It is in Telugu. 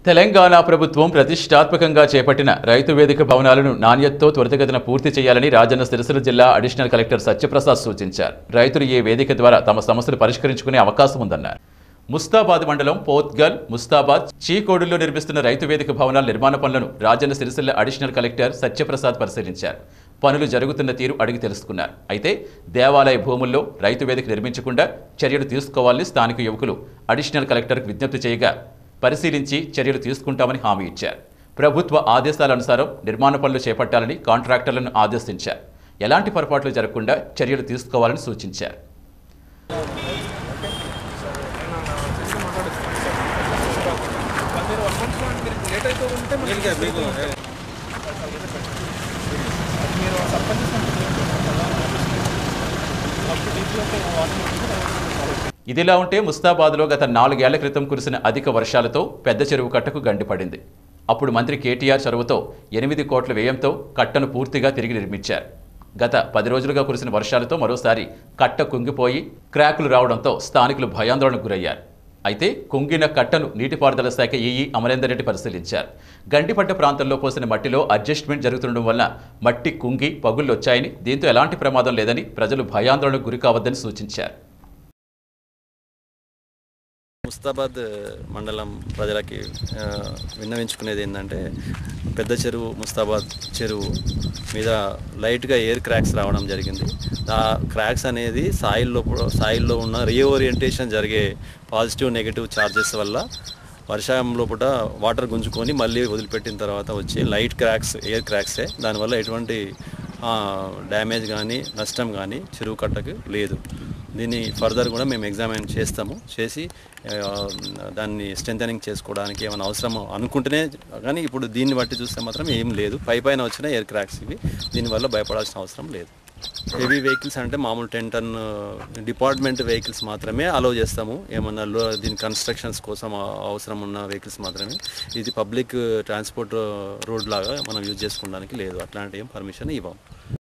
తెలంగాణ ప్రభుత్వం ప్రతిష్టాత్మకంగా చేపట్టిన రైతు వేదిక భవనాలను నాణ్యతతో త్వరితగతిన పూర్తి చేయాలని రాజన్న సిరిసిల్ల జిల్లా అడిషనల్ కలెక్టర్ సత్యప్రసాద్ సూచించారు రైతులు ఈ వేదిక ద్వారా తమ సమస్యలు పరిష్కరించుకునే అవకాశం ఉందన్నారు ముస్తాబాద్ మండలం పోత్గల్ ముస్తాబాద్ చీకోడులో నిర్మిస్తున్న రైతు వేదిక భవనాల నిర్మాణ పనులను రాజన్న సిరిసిల్ల అడిషనల్ కలెక్టర్ సత్యప్రసాద్ పరిశీలించారు పనులు జరుగుతున్న తీరు అడిగి తెలుసుకున్నారు అయితే దేవాలయ భూముల్లో రైతు వేదిక నిర్మించకుండా చర్యలు తీసుకోవాలని స్థానిక యువకులు అడిషనల్ కలెక్టర్కు విజ్ఞప్తి చేయగా పరిశీలించి చర్యలు తీసుకుంటామని హామీ ఇచ్చారు ప్రభుత్వ ఆదేశాల అనుసారం నిర్మాణ పనులు చేపట్టాలని కాంట్రాక్టర్లను ఆదేశించారు ఎలాంటి పొరపాట్లు జరగకుండా చర్యలు తీసుకోవాలని సూచించారు ఇదిలా ఉంటే ముస్తాబాద్లో గత నాలుగేళ్ల క్రితం కురిసిన అధిక వర్షాలతో పెద్ద చెరువు కట్టకు గండిపడింది అప్పుడు మంత్రి కేటీఆర్ చొరవతో ఎనిమిది కోట్ల వ్యయంతో కట్టను పూర్తిగా తిరిగి నిర్మించారు గత పది రోజులుగా కురిసిన వర్షాలతో మరోసారి కట్ట కుంగిపోయి క్రాకులు రావడంతో స్థానికులు భయాందోళనకు గురయ్యారు అయితే కుంగిన కట్టను నీటిపారుదల శాఖ ఈఈ అమరేందర్ రెడ్డి పరిశీలించారు గండిపడ్డ ప్రాంతంలో పోసిన మట్టిలో అడ్జస్ట్మెంట్ జరుగుతుండడం వల్ల మట్టి కుంగి పగుళ్ళు వచ్చాయని దీంతో ఎలాంటి ప్రమాదం లేదని ప్రజలు భయాందోళనకు గురి కావద్దని సూచించారు ముస్తాబాద్ మండలం ప్రజలకి ఆ, విన్నవించుకునేది ఏంటంటే పెద్ద చెరువు ముస్తాబాద్ చెరువు మీద లైట్గా ఎయిర్ క్రాక్స్ రావడం జరిగింది ఆ క్రాక్స్ అనేది సాయిల్లో కూడా- సాయిల్లో ఉన్న రీఓరియంటేషన్ జరిగే పాజిటివ్ నెగిటివ్ ఛార్జెస్ వల్ల వర్షంలో పూట వాటర్ గుంజుకొని మళ్ళీ వదిలిపెట్టిన తర్వాత వచ్చే లైట్ క్రాక్స్ ఎయిర్ క్రాక్సే దానివల్ల ఎటువంటి డ్యామేజ్ కానీ నష్టం కానీ చెరువు కట్టకు లేదు దీన్ని ఫర్దర్ కూడా మేము ఎగ్జామిన్ చేస్తాము చేసి ఆ, దాన్ని స్ట్రెంథనింగ్ చేసుకోవడానికి ఏమైనా అవసరం అనుకుంటేనే కానీ ఇప్పుడు దీన్ని బట్టి చూస్తే మాత్రం ఏం లేదు పై పైన వచ్చిన ఎయిర్ క్రాక్స్ ఇవి దీనివల్ల భయపడాల్సిన అవసరం లేదు హెవీ వెహికల్స్ అంటే మామూలు టెన్ టన్ డిపార్ట్మెంట్ వెహికల్స్ మాత్రమే అలౌ చేస్తాము ఏమన్నా లో దీని కన్స్ట్రక్షన్స్ కోసం ఆ- అవసరం ఉన్న వెహికల్స్ మాత్రమే ఇది పబ్లిక్ ట్రాన్స్పోర్ట్ రోడ్ లాగా మనం యూజ్ చేసుకోవడానికి లేదు అట్లాంటి ఏం పర్మిషన్ ఇవ్వం